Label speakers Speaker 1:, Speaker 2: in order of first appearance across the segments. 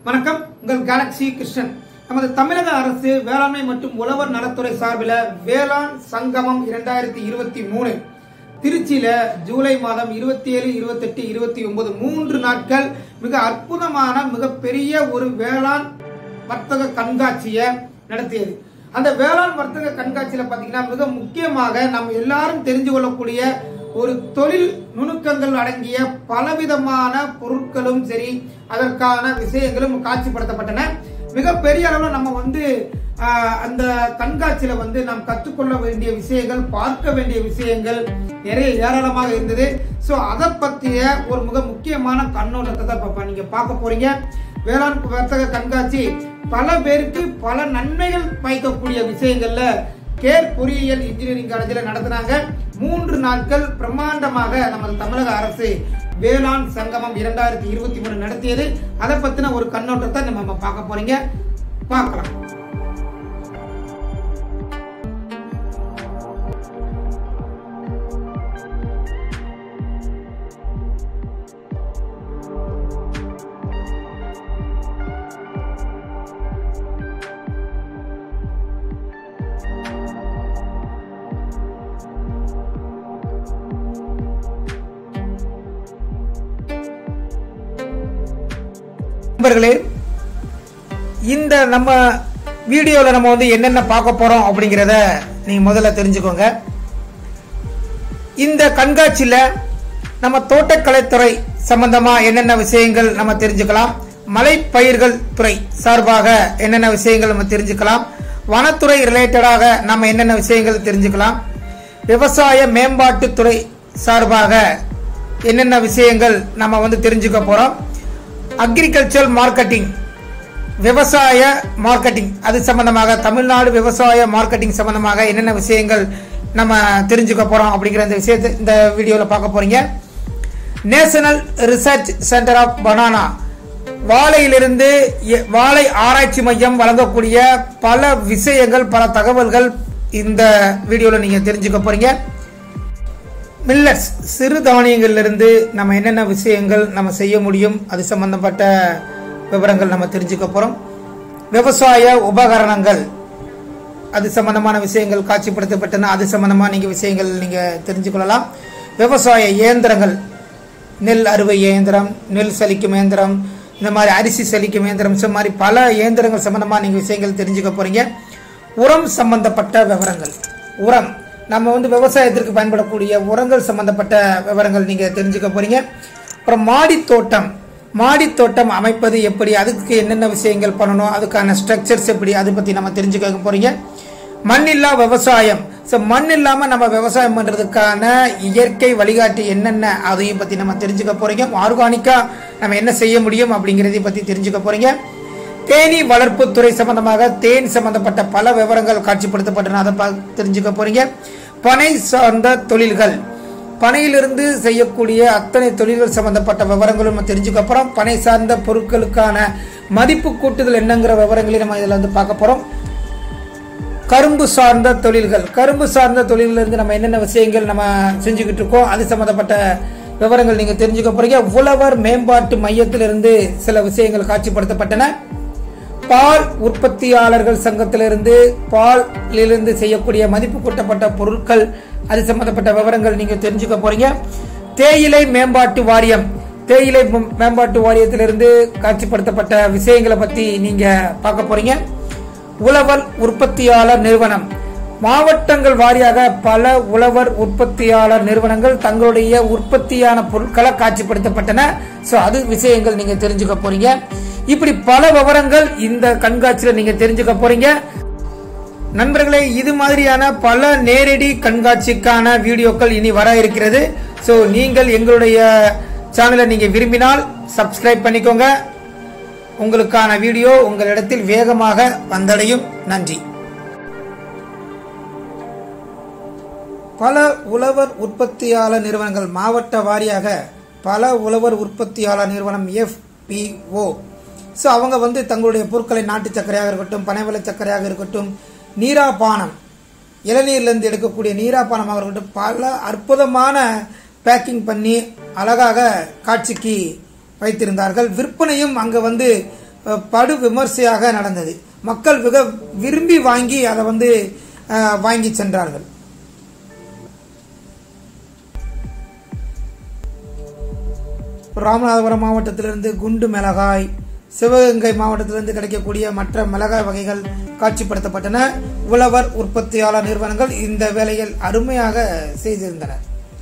Speaker 1: வணக்கம் உங்கள் கேலக்ஸி கிருஷ்ணன் நமது தமிழக அரசு வேளாண்மை மற்றும் உழவர் நலத்துறை சார்பில் வேளாண் சங்கமம் இரண்டாயிரத்தி இருபத்தி மூணு திருச்சியில ஜூலை மாதம் இருபத்தி ஏழு இருபத்தெட்டு இருபத்தி ஒன்பது மூன்று நாட்கள் மிக அற்புதமான மிகப்பெரிய ஒரு வேளாண் வர்த்தக கண்காட்சியை நடத்தியது அந்த வேளாண் வர்த்தக கண்காட்சியில பாத்தீங்கன்னா மிக முக்கியமாக நம்ம எல்லாரும் தெரிஞ்சு கொள்ளக்கூடிய ஒரு தொழில் நுணுக்கங்கள் அடங்கிய பலவிதமான பொருட்களும் சரி அதற்கான விஷயங்களும் காட்சிப்படுத்தப்பட்டன மிகப்பெரிய அளவில் நம்ம வந்து ஆஹ், அந்த கண்காட்சியில வந்து நாம் கற்றுக்கொள்ள வேண்டிய விஷயங்கள் பார்க்க வேண்டிய விஷயங்கள் நிறைய ஏராளமாக இருந்தது ஸோ அதை பற்றிய ஒரு மிக முக்கியமான கண்ணோட்டத்தை தான் இப்போ நீங்க பார்க்க போறீங்க வேளாண் வர்த்தக கண்காட்சி பல பேருக்கு பல நன்மைகள் பயக்கக்கூடிய விஷயங்கள்ல கேர் பொறியியல் இன்ஜினியரிங் காலேஜில் நடத்தினாங்க மூன்று நாட்கள் பிரம்மாண்டமாக நமது தமிழக அரசு வேளாண் சங்கமம் இரண்டாயிரத்தி இருபத்தி மூணு நடத்தியது அதை பத்தின ஒரு கண்ணோட்டத்தை நம்ம பார்க்க போறீங்க பார்க்கலாம் நண்பர்களே இந்த நம்ம வீடியோவில் நம்ம வந்து என்னென்ன பார்க்க போறோம் அப்படிங்கிறத நீங்க முதல்ல தெரிஞ்சுக்கோங்க இந்த கண்காட்சியில் நம்ம தோட்டக்கலைத்துறை சம்பந்தமா என்னென்ன விஷயங்கள் நம்ம தெரிஞ்சுக்கலாம் மலைப்பயிர்கள் துறை சார்பாக என்னென்ன விஷயங்கள் நம்ம தெரிஞ்சுக்கலாம் வனத்துறை ரிலேட்டடாக நம்ம என்னென்ன விஷயங்கள் தெரிஞ்சுக்கலாம் விவசாய மேம்பாட்டுத்துறை சார்பாக என்னென்ன விஷயங்கள் நம்ம வந்து தெரிஞ்சுக்க போறோம் அக்ரிகல்ச்சர் மார்க்கெட்டிங் விவசாய மார்க்கெட்டிங் அது சம்பந்தமாக தமிழ்நாடு விவசாய மார்க்கெட்டிங் சம்பந்தமாக என்னென்ன விஷயங்கள் நம்ம தெரிஞ்சுக்க போறோம் அப்படிங்கிற இந்த விஷயத்தை இந்த வீடியோவில் பார்க்க போறீங்க national research centre of banana வாழையிலிருந்து எ- வாழை ஆராய்ச்சி மையம் வழங்கக்கூடிய பல விஷயங்கள் பல தகவல்கள் இந்த வீடியோவில் நீங்க தெரிஞ்சுக்க போறீங்க மில்லட்ஸ் சிறு தானியங்கள்லேருந்து நம்ம என்னென்ன விஷயங்கள் நம்ம செய்ய முடியும் அது சம்பந்தப்பட்ட விவரங்கள் நம்ம தெரிஞ்சுக்க போகிறோம் விவசாய உபகரணங்கள் அது சம்பந்தமான விஷயங்கள் காட்சிப்படுத்தப்பட்டன அது சம்பந்தமா நீங்க விஷயங்கள் நீங்க தெரிஞ்சுக்கொள்ளலாம் விவசாய இயந்திரங்கள் நெல் அறுவை இயந்திரம் நெல் சலிக்கும் இயந்திரம் இந்த மாதிரி அரிசி சலிக்கும் இயந்திரம் இந்த மாதிரி பல இயந்திரங்கள் சம்பந்தமா நீங்க விஷயங்கள் தெரிஞ்சுக்க போறீங்க உரம் சம்பந்தப்பட்ட விவரங்கள் உரம் நம்ம வந்து விவசாயத்திற்கு பயன்படக்கூடிய உரங்கள் சம்பந்தப்பட்ட விவரங்கள் நீங்க தெரிஞ்சுக்க போறீங்க அப்புறம் மாடி தோட்டம் மாடி தோட்டம் அமைப்பது எப்படி அதுக்கு என்னென்ன விஷயங்கள் பண்ணணும் அதுக்கான ஸ்ட்ரக்சர்ஸ் எப்படி அதை பத்தி நம்ம தெரிஞ்சுக்க போறீங்க மண்ணில்லா விவசாயம் ஸோ மண் இல்லாம நம்ம விவசாயம் பண்றதுக்கான இயற்கை வழிகாட்டி என்னென்ன அதையும் பத்தி நம்ம தெரிஞ்சுக்க போறீங்க ஆர்கானிக்கா நம்ம என்ன செய்ய முடியும் அப்படிங்கறதையும் பத்தி தெரிஞ்சுக்க போறீங்க தேனீ வளர்ப்பு துறை சம்பந்தமாக தேன் சம்பந்தப்பட்ட பல விவரங்கள் காட்சிப்படுத்தப்பட்டன அதை பா- தெரிஞ்சுக்க போறீங்க பனை சார்ந்த தொழில்கள் பனையிலிருந்து செய்யக்கூடிய அத்தனை தொழில்கள் சம்பந்தப்பட்ட விவரங்களும் நம்ம தெரிஞ்சுக்க போறோம் பனை சார்ந்த பொருட்களுக்கான மதிப்பு கூட்டுதல் என்னங்கிற விவரங்களையும் நம்ம இதில் வந்து பார்க்க போறோம் கரும்பு சார்ந்த தொழில்கள் கரும்பு சார்ந்த தொழில்ல இருந்து நம்ம என்னென்ன விஷயங்கள் நம்ம செஞ்சுக்கிட்டு இருக்கோம் அது சம்பந்தப்பட்ட விவரங்கள் நீங்க தெரிஞ்சுக்க போறீங்க உழவர் மேம்பாட்டு மையத்திலிருந்து சில விஷயங்கள் காட்சிப்படுத்தப்பட்டன பால் உற்பத்தியாளர்கள் சங்கத்திலிருந்து பாலிலிருந்து செய்யக்கூடிய மதிப்பு கூட்டப்பட்ட பொருட்கள் அது சம்பந்தப்பட்ட விவரங்கள் நீங்க தெரிஞ்சுக்க போறீங்க தேயிலை மேம்பாட்டு வாரியம் தேயிலை மேம்- மேம்பாட்டு வாரியத்திலிருந்து காட்சிப்படுத்தப்பட்ட விஷயங்களை பத்தி நீங்க பார்க்க போறீங்க உழவர் உற்பத்தியாளர் நிறுவனம் மாவட்டங்கள் வாரியாக பல உழவர் உற்பத்தியாளர் நிறுவனங்கள் தங்களுடைய உற்பத்தியான பொருட்களை காட்சிப்படுத்தப்பட்டன சோ அது விஷயங்கள் நீங்க தெரிஞ்சுக்க போறீங்க இப்படி பல விவரங்கள் இந்த கண்காட்சியில நீங்க தெரிஞ்சுக்க போறீங்க நண்பர்களே இது மாதிரியான பல நேரடி கண்காட்சிக்கான வீடியோக்கள் இனி வர இருக்கிறது சோ நீங்கள் எங்களுடைய சேனலை நீங்க விரும்பினால் சப்ஸ்கிரைப் பண்ணிக்கோங்க உங்களுக்கான வீடியோ உங்களிடத்தில் வேகமாக வந்தடையும் நன்றி பல உழவர் உற்பத்தியாளர் நிறுவனங்கள் மாவட்ட வாரியாக பல உழவர் உற்பத்தியாளர் நிறுவனம் எஃபிஓ ஸோ அவங்க வந்து தங்களுடைய பொருட்களை நாட்டு சர்க்கரையாக இருக்கட்டும் பனைவள சர்க்கரையாக இருக்கட்டும் நீராபானம் இளநீர்லேருந்து எடுக்கக்கூடிய நீராபானமாக இருக்கட்டும் பல அற்புதமான பேக்கிங் பண்ணி அழகாக காட்சிக்கு வைத்திருந்தார்கள் விற்பனையும் அங்கே வந்து அஹ், படு விமர்சையாக நடந்தது மக்கள் மிக விரும்பி வாங்கி அதை வந்து அஹ், வாங்கி சென்றார்கள் ராமநாதபுரம் மாவட்டத்திலிருந்து குண்டு மிளகாய் சிவகங்கை மாவட்டத்திலிருந்து கிடைக்கக்கூடிய மற்ற மிளகாய் வகைகள் காட்சிப்படுத்தப்பட்டன உழவர் உற்பத்தியாளர் நிறுவனங்கள் இந்த வேலையில் அருமையாக செய்திருந்தன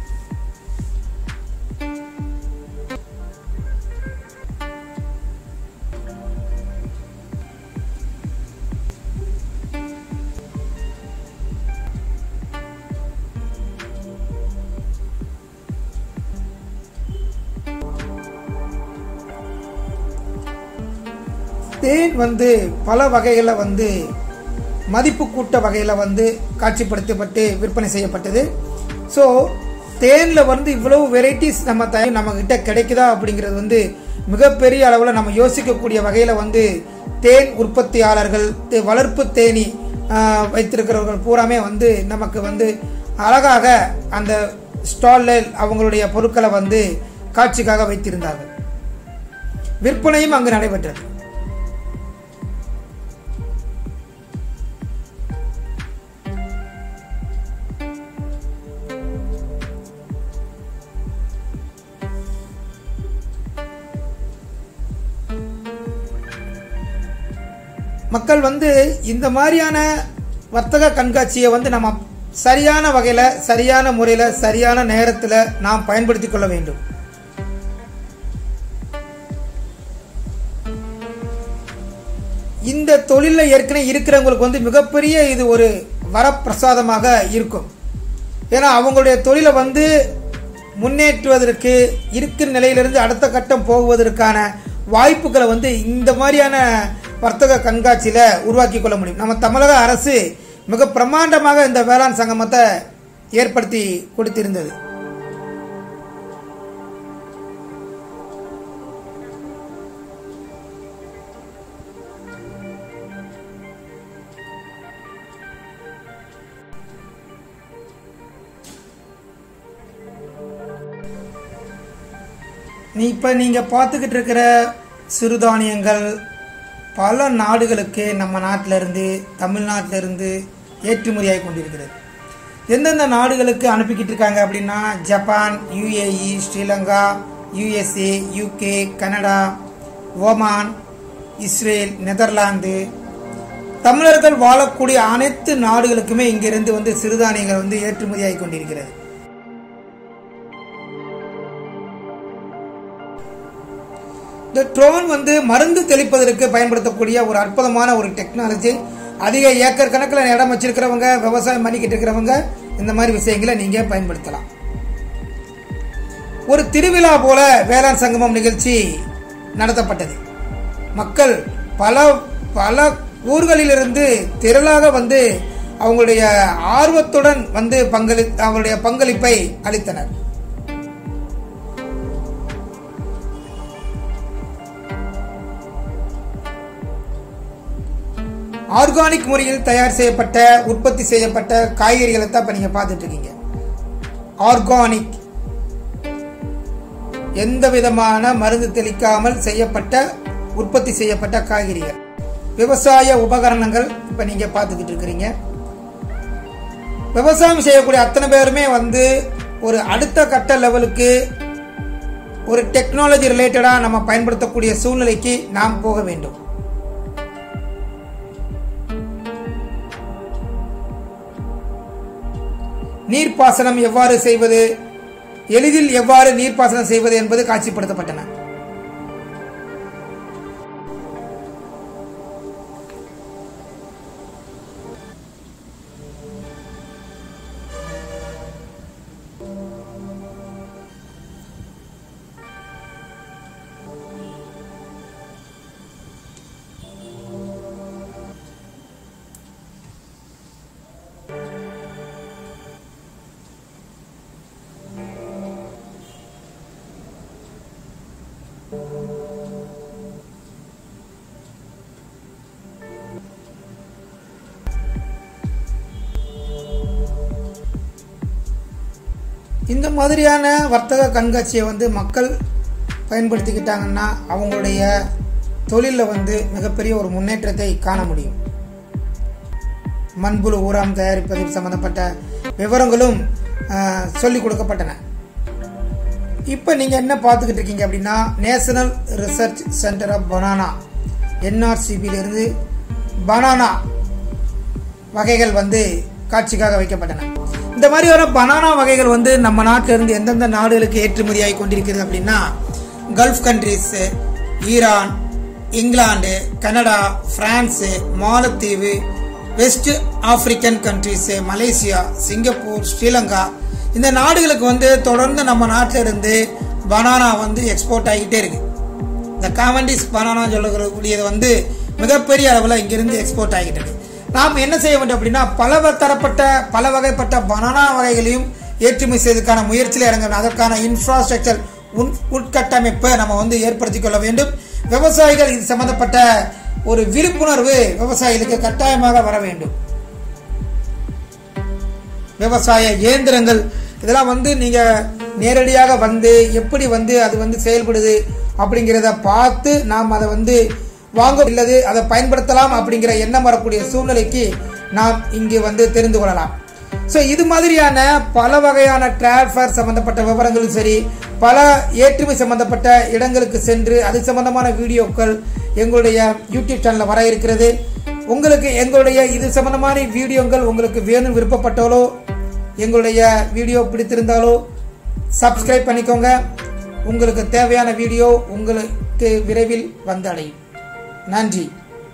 Speaker 1: தேன் வந்து பல வகைகளில் வந்து மதிப்பு கூட்ட வகையில் வந்து காட்சிப்படுத்தப்பட்டு விற்பனை செய்யப்பட்டது ஸோ தேனில் வந்து இவ்வளவு வெரைட்டிஸ் நம்ம த நம்மக்கிட்ட கிடைக்குதா அப்படிங்கிறது வந்து மிகப்பெரிய அளவில் நம்ம யோசிக்கக்கூடிய வகையில் வந்து தேன் உற்பத்தியாளர்கள் தே- வளர்ப்பு தேனி ஆஹ், வைத்திருக்கிறவர்கள் பூராமே வந்து நமக்கு வந்து அழகாக அந்த ஸ்டாலில் அவங்களுடைய பொருட்களை வந்து காட்சிக்காக வைத்திருந்தார்கள் விற்பனையும் அங்கு நடைபெற்றது மக்கள் வந்து இந்த மாதிரியான வர்த்தக கண்காட்சியை வந்து நம்ம சரியான வகையில் சரியான முறையில் சரியான நேரத்தில் நாம் பயன்படுத்தி கொள்ள வேண்டும் இந்த தொழிலில் ஏற்கனவே இருக்கிறவங்களுக்கு வந்து மிகப்பெரிய இது ஒரு வரப்பிரசாதமாக இருக்கும் ஏன்னா அவங்களுடைய தொழிலை வந்து முன்னேற்றுவதற்கு இருக்கிற நிலையிலிருந்து அடுத்த கட்டம் போவதற்கான வாய்ப்புகளை வந்து இந்த மாதிரியான வர்த்தக கண்காட்சியில் உருவாக்கி கொள்ள முடியும் நம்ம தமிழக அரசு மிக பிரமாண்டமாக இந்த வேளாண் சங்கமத்தை ஏற்படுத்தி கொடுத்திருந்தது நீ இப்போ நீங்கள் பார்த்துக்கிட்டு இருக்கிற சிறுதானியங்கள் பல நாடுகளுக்கு நம்ம நாட்டில இருந்து தமிழ்நாட்டில இருந்து ஏற்றுமதியாகி கொண்டிருக்கிறது எந்தெந்த நாடுகளுக்கு அனுப்பிக்கிட்டு இருக்காங்க அப்படின்னா Japan UAE Sri Lanka USA UK Canada Oman Israel Netherlands தமிழர்கள் வாழக்கூடிய அனைத்து நாடுகளுக்குமே இங்கிருந்து வந்து சிறுதானியங்கள் வந்து ஏற்றுமதியாகி கொண்டிருக்கிறது இந்த ட்ரோன் வந்து மருந்து தெளிப்பதற்கு பயன்படுத்தக்கூடிய ஒரு அற்புதமான ஒரு டெக்னாலஜி அதிக ஏக்கர் கணக்கில் இடம் வச்சிருக்கிறவங்க விவசாயம் பண்ணிக்கிட்டு இருக்கிறவங்க இந்த மாதிரி விஷயங்களை நீங்க பயன்படுத்தலாம் ஒரு திருவிழா போல வேளாண் சங்கமம் நிகழ்ச்சி நடத்தப்பட்டது மக்கள் பல பல ஊர்களிலிருந்து திரளாக வந்து அவங்களுடைய ஆர்வத்துடன் வந்து பங்களி அவருடைய பங்களிப்பை அளித்தனர் ஆர்கானிக் முறையில் தயார் செய்யப்பட்ட உற்பத்தி செய்யப்பட்ட காய்கறிகளை தான் இப்போ நீங்கள் பார்த்துட்டு இருக்கீங்க ஆர்கானிக் எந்த விதமான மருந்து தெளிக்காமல் செய்யப்பட்ட உற்பத்தி செய்யப்பட்ட காய்கறிகள் விவசாய உபகரணங்கள் இப்போ நீங்கள் பார்த்துக்கிட்டு இருக்கிறீங்க விவசாயம் செய்யக்கூடிய அத்தனை பேருமே வந்து ஒரு அடுத்த கட்ட லெவலுக்கு ஒரு டெக்னாலஜி ரிலேட்டடாக நம்ம பயன்படுத்தக்கூடிய சூழ்நிலைக்கு நாம் போக வேண்டும் நீர்ப்பாசனம் எவ்வாறு செய்வது எளிதில் எவ்வாறு நீர்ப்பாசனம் செய்வது என்பது காட்சிப்படுத்தப்பட்டன இந்த மாதிரியான வர்த்தக கண்காட்சியை வந்து மக்கள் பயன்படுத்திக்கிட்டாங்கன்னா அவங்களுடைய தொழிலில் வந்து மிகப்பெரிய ஒரு முன்னேற்றத்தை காண முடியும் மண்புழு உரம் தயாரிப்பதில் சம்பந்தப்பட்ட விவரங்களும் ஆஹ், சொல்லிக் கொடுக்கப்பட்டன இப்போ நீங்கள் என்ன பார்த்துக்கிட்டு இருக்கீங்க அப்படின்னா national research centre of banana என்ஆர்சிபியிலிருந்து பனானா வகைகள் வந்து காட்சிக்காக வைக்கப்பட்டன இந்த மாதிரியான பனானா வகைகள் வந்து நம்ம நாட்டில இருந்து எந்தெந்த நாடுகளுக்கு ஏற்றுமதியாகி கொண்டிருக்கிறது அப்படின்னா gulf countries Iran England Canada France மாலத்தீவு west African countries Malaysia Singapore Sri Lanka இந்த நாடுகளுக்கு வந்து தொடர்ந்து நம்ம நாட்டில இருந்து பனானா வந்து எக்ஸ்போர்ட் ஆகிட்டே இருக்கு இந்த காமண்டிஸ் பனானா சொல்லக்கூடியது வந்து மிகப்பெரிய அளவில் இங்கிருந்து எக்ஸ்போர்ட் ஆகிட்டு இருக்கு நாம் என்ன செய்ய வேண்டும் அப்படின்னா பல வ- தரப்பட்ட பல வகைப்பட்ட பனானா வகைகளையும் ஏற்றுமதி செய்வதற்கான முயற்சியில் இறங்க அதற்கான இன்ஃப்ராஸ்ட்ரக்சர் உன் உட்கட்டமைப்பை நம்ம வந்து ஏற்படுத்திக் கொள்ள வேண்டும் விவசாயிகள் இது சம்பந்தப்பட்ட ஒரு விழிப்புணர்வு விவசாயிகளுக்கு கட்டாயமாக வர வேண்டும் விவசாய இயந்திரங்கள் இதெல்லாம் வந்து நீங்க நேரடியாக வந்து எப்படி வந்து அது வந்து செயல்படுது அப்படிங்கிறத பார்த்து நாம் அதை வந்து வாங்க இல்லது அதை பயன்படுத்தலாம் அப்படிங்கிற எண்ணம் வரக்கூடிய சூழ்நிலைக்கு நாம் இங்கு வந்து தெரிந்து கொள்ளலாம் ஸோ இது மாதிரியான பல வகையான டிரான்ஸ்ஃபர் சம்பந்தப்பட்ட விவரங்களும் சரி பல ஏற்றுமை சம்பந்தப்பட்ட இடங்களுக்கு சென்று அது சம்பந்தமான வீடியோக்கள் எங்களுடைய யூடியூப் சேனலில் வர இருக்கிறது உங்களுக்கு எங்களுடைய இது சம்பந்தமான வீடியோக்கள் உங்களுக்கு வேணும் விருப்பப்பட்டாலோ எங்களுடைய வீடியோ பிடித்திருந்தாலோ சப்ஸ்கிரைப் பண்ணிக்கோங்க உங்களுக்கு தேவையான வீடியோ உங்களுக்கு விரைவில் வந்தடையும் நன்றி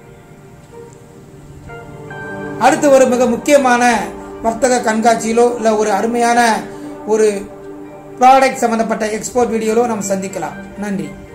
Speaker 1: அடுத்து ஒரு மிக முக்கியமான வர்த்தக கண்காட்சியிலோ இல்லை ஒரு அருமையான ஒரு ப்ராடக்ட் சம்பந்தப்பட்ட எக்ஸ்போர்ட் வீடியோலோ நம்ம சந்திக்கலாம் நன்றி